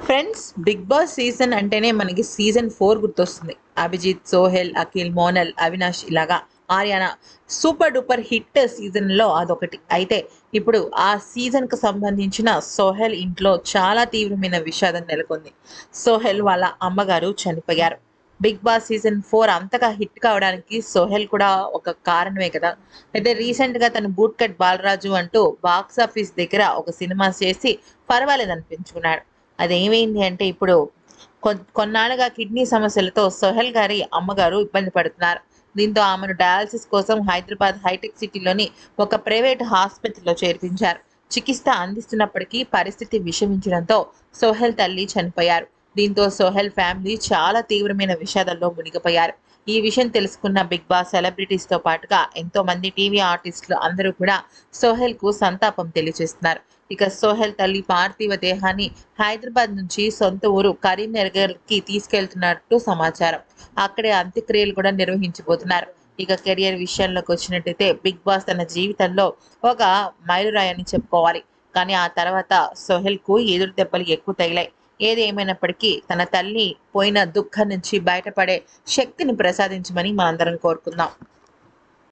friends big Boss season అంటేనే మనకి season four గుర్తొస్తుంది అభిజిత్ సోహెల్ అఖిల్ మోనల్ అవినాష్ ఇలాగా ఆర్యానా సూపర్ డూపర్ హిట్ సీజన్లో అదొకటి అయితే ఇప్పుడు ఆ సీజన్కు సంబంధించిన సోహెల్ ఇంట్లో చాలా తీవ్రమైన విషాదం నెలకొంది సోహెల్ వాళ్ళ అమ్మగారు చనిపోయారు బిగ్ బాస్ సీజన్ ఫోర్ అంతగా హిట్ కావడానికి సోహెల్ కూడా ఒక కారణమే కదా అయితే రీసెంట్గా తను బూట్ కట్ బాలరాజు అంటూ బాక్స్ ఆఫీస్ దగ్గర ఒక సినిమా చేసి పర్వాలేదు అనిపించుకున్నాడు అదేమైంది అంటే ఇప్పుడు కొన్- కొన్నాళ్ళుగా కిడ్నీ సమస్యలతో సోహెల్ గారి అమ్మగారు ఇబ్బంది పడుతున్నారు దీంతో ఆమెను డయాలసిస్ కోసం హైదరాబాద్ హైటెక్ సిటీలోని ఒక ప్రైవేట్ ఆసుపత్రిలో చేర్పించారు చికిత్స అందిస్తున్నప్పటికీ పరిస్థితి విషమించడంతో సోహెల్ తల్లి చనిపోయారు దీంతో సోహెల్ ఫ్యామిలీ చాలా తీవ్రమైన విషాదంలో మునిగిపోయారు ఈ విషయం తెలుసుకున్న బిగ్ బాస్ సెలబ్రిటీస్ తో పాటుగా ఎంతో మంది టీవీ ఆర్టిస్టులు అందరూ కూడా సోహెల్ కు సంతాపం తెలియజేస్తున్నారు ఇక సోహెల్ తల్లి పార్థివ దేహాన్ని హైదరాబాద్ నుంచి సొంత ఊరు కరీంనగర్కి తీసుకెళ్తున్నట్టు సమాచారం అక్కడే అంత్యక్రియలు కూడా నిర్వహించబోతున్నారు ఇక కెరియర్ విషయంలోకి వచ్చినట్టయితే బిగ్ బాస్ తన జీవితంలో ఒక మైలురాయని చెప్పుకోవాలి కానీ ఆ తర్వాత సోహెల్ కు ఎదురు దెబ్బలు ఎక్కువ తగిలాయి ఏది ఏమైనప్పటికీ తన తల్లి పోయిన దుఃఖం నుంచి బయటపడే శక్తిని ప్రసాదించమని మనందరం కోరుకుందాం